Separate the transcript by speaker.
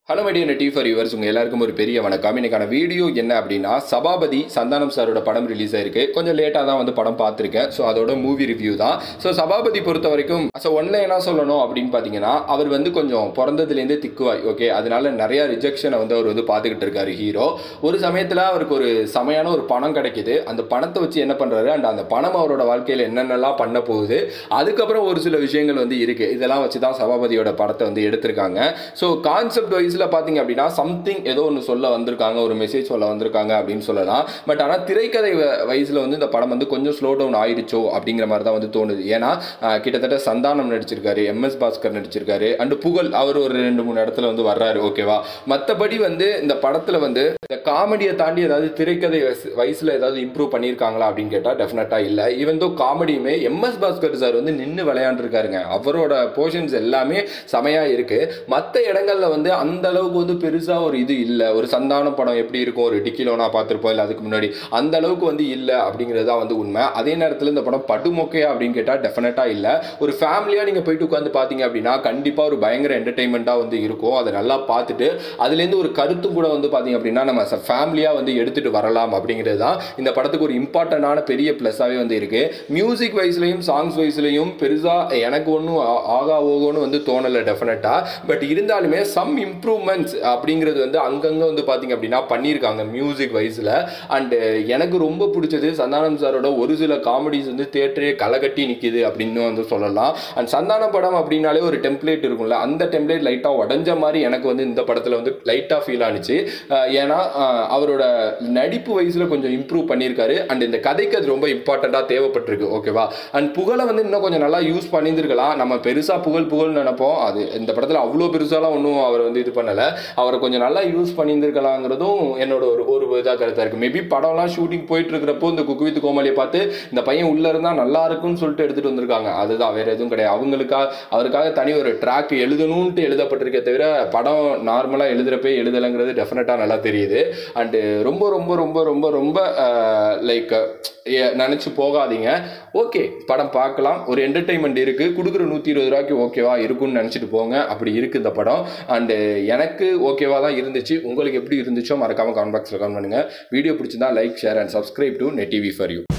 Speaker 1: hello மைடியன் டி for yours உங்கள் எல்லாருக்கும் ஒரு பெரிய வணக்கம் இன்னைக்கான வீடியோ என்ன அப்படின்னா சபாபதி சந்தானம் சாரோட படம் ரிலீஸ் ஆயிருக்கு கொஞ்சம் லேட்டாக தான் வந்து படம் பார்த்துருக்கேன் ஸோ அதோட மூவி ரிவ்யூ தான் ஸோ சபாபதி பொறுத்த வரைக்கும் ஸோ ஒன்ல என்ன சொல்லணும் அப்படின்னு பார்த்தீங்கன்னா அவர் வந்து கொஞ்சம் பிறந்ததுலேருந்தே திக்குவாய் ஓகே அதனால நிறைய ரிஜெக்ஷனை வந்து அவர் வந்து பார்த்துக்கிட்டு இருக்காரு ஹீரோ ஒரு சமயத்தில் அவருக்கு ஒரு செமையான ஒரு பணம் கிடைக்குது அந்த பணத்தை வச்சு என்ன பண்ணுறாரு அண்ட் அந்த பணம் அவரோட வாழ்க்கையில் என்னென்னலாம் பண்ண போகுது அதுக்கப்புறம் ஒரு சில விஷயங்கள் வந்து இருக்குது இதெல்லாம் வச்சு தான் சபாபதியோட படத்தை வந்து எடுத்திருக்காங்க ஸோ கான்செப்ட் வைஸில் பார்த்தீங்க அப்படின்னா சம்திங் ஏதோ ஒன்று சொல்ல வந்திருக்காங்க ஒரு மெசேஜ் சொல்ல வந்திருக்காங்க அப்படின்னு சொல்லலாம் பட் ஆனால் திரைக்கதை வயசில் வந்து இந்த படம் வந்து கொஞ்சம் ஸ்லோ டவுன் ஆயிடுச்சோ அப்படிங்கிற மாதிரி தான் வந்து தோணுது ஏன்னா அஹ், கிட்டத்தட்ட சந்தானம் நடிச்சிருக்காரு எம்எஸ் பாஸ்கர் நடிச்சிருக்காரு அண்ட் புகழ் அவர் ஒரு ரெண்டு மூணு இடத்துல வந்து வர்றாரு ஓகேவா மற்றபடி வந்து இந்த படத்தில் வந்து இந்த காமெடியை தாண்டி ஏதாவது திரைக்கதை வயசு- வயசுல ஏதாவது இம்ப்ரூவ் பண்ணியிருக்காங்களா அப்படின்னு கேட்டால் டெஃபினட்டாக இல்லை even though காமெடியுமே MS Bhaskar sir வந்து நின்று விளையாண்டுருக்காருங்க அவரோட போர்ஷன்ஸ் எல்லாமே செமையா இருக்கு மற்ற இடங்கள்ல வந்து அந்த அளவுக்கு வந்து பெருசா ஒரு இது இல்லை ஒரு சந்தான படம் எப்படி இருக்கும் ஒரு டிக்கிலோனா பார்த்துருப்போம் இல்லை அதுக்கு முன்னாடி அந்த அளவுக்கு வந்து இல்லை அப்படிங்கிறது தான் வந்து உண்மை அதே நேரத்தில் இந்த படம் படுமொக்கையா அப்படின்னு கேட்டால் டெஃபினட்டாக இல்லை ஒரு ஃபேமிலியாக நீங்கள் போயிட்டு உட்காந்து பார்த்தீங்க அப்படின்னா கண்டிப்பாக ஒரு பயங்கர என்டர்டைன்மெண்ட்டாக வந்து இருக்கும் அதை நல்லா பார்த்துட்டு அதுலேருந்து ஒரு கருத்தும் கூட வந்து பார்த்தீங்க அப்படின்னா நம்ம ஃபேமிலியாக வந்து எடுத்துகிட்டு வரலாம் அப்படிங்கிறது தான் இந்த படத்துக்கு ஒரு இம்பார்ட்டண்டான பெரிய ப்ளஸ்ஸாகவே வந்து இருக்கு மியூசிக் வைஸ்லையும் சாங்ஸ் வைஸ்லையும் பெருசாக எனக்கு ஒன்றும் ஆகா ஓகோன்னு வந்து தோணலை டெஃபினட்டாக பட் இருந்தாலுமே சம் இம்ப்ரூவ்மெண்ட்ஸ் அப்படிங்கிறது வந்து அங்கங்கே வந்து பார்த்தீங்க அப்படின்னா பண்ணியிருக்காங்க மியூசிக் வைஸில் அண்டு எனக்கு ரொம்ப பிடிச்சது சந்தானம் சாரோட ஒரு சில காமெடிஸ் வந்து தேட்டரே களைகட்டி நிற்கிது அப்படின்னு வந்து சொல்லலாம் அண்ட் சந்தான படம் அப்படின்னாலே ஒரு டெம்ப்ளேட் இருக்கும்ல அந்த டெம்ப்ளேட் லைட்டாக உடஞ்ச மாதிரி எனக்கு வந்து இந்த படத்தில் வந்து லைட்டாக ஃபீல் ஆனிச்சு அஹ் ஏன்னா அஹ் அவரோட நடிப்பு வயசில் கொஞ்சம் இம்ப்ரூவ் பண்ணியிருக்காரு அண்ட் இந்த கதைக்கு அது ரொம்ப இம்பார்ட்டண்ட்டாக தேவைப்பட்டிருக்கு ஓகேவா அண்ட் புகழை வந்து இன்னும் கொஞ்சம் நல்லா யூஸ் பண்ணியிருந்திருக்கலாம் நம்ம பெருசாக புகழ் புகழ் நினைப்போம் அது இந்த படத்தில் அவ்வளோ பெருசாலாம் ஒன்றும் அவர் வந்து இது பண்ணலை அவரை கொஞ்சம் நல்லா யூஸ் பண்ணியிருந்திருக்கலாங்கிறதும் என்னோட ஒரு ஒரு இதாக கருத்தாக இருக்குது மேபி படம்லாம் ஷூட்டிங் போயிட்டு இருக்கிறப்போ இந்த குக்கு வித் கோமாளியை பார்த்து இந்த பையன் உள்ளே இருந்தால் நல்லா இருக்கும்னு சொல்லிட்டு எடுத்துகிட்டு வந்திருக்காங்க அதுதான் வேற எதுவும் கிடையாது அவங்களுக்காக அவருக்காக தனி ஒரு ட்ராக் எழுதணும்ன்ட்டு எழுதப்பட்டிருக்கே தவிர படம் நார்மலாக எழுதுறப்பே எழுதலைங்கிறது டெஃபினட்டாக நல்லா தெரியுது அண்டு ரொம்ப ரொம்ப ரொம்ப ரொம்ப ரொம்ப லைக் நினச்சி போகாதீங்க ஓகே படம் பார்க்கலாம் ஒரு என்டர்டைன்மெண்ட் இருக்குது கொடுக்குற நூற்றி இருபது ரூபாய்க்கு ஓகேவா இருக்கும்னு நினச்சிட்டு போங்க அப்படி இருக்குது இந்த படம் அண்டு எனக்கு ஓகேவா தான் இருந்துச்சு உங்களுக்கு எப்படி இருந்துச்சோ மறக்காமல் கமெண்ட் பாக்ஸில் கமெண்ட் பண்ணுங்கள் வீடியோ பிடிச்சிருந்தா like share and subscribe to net TV for you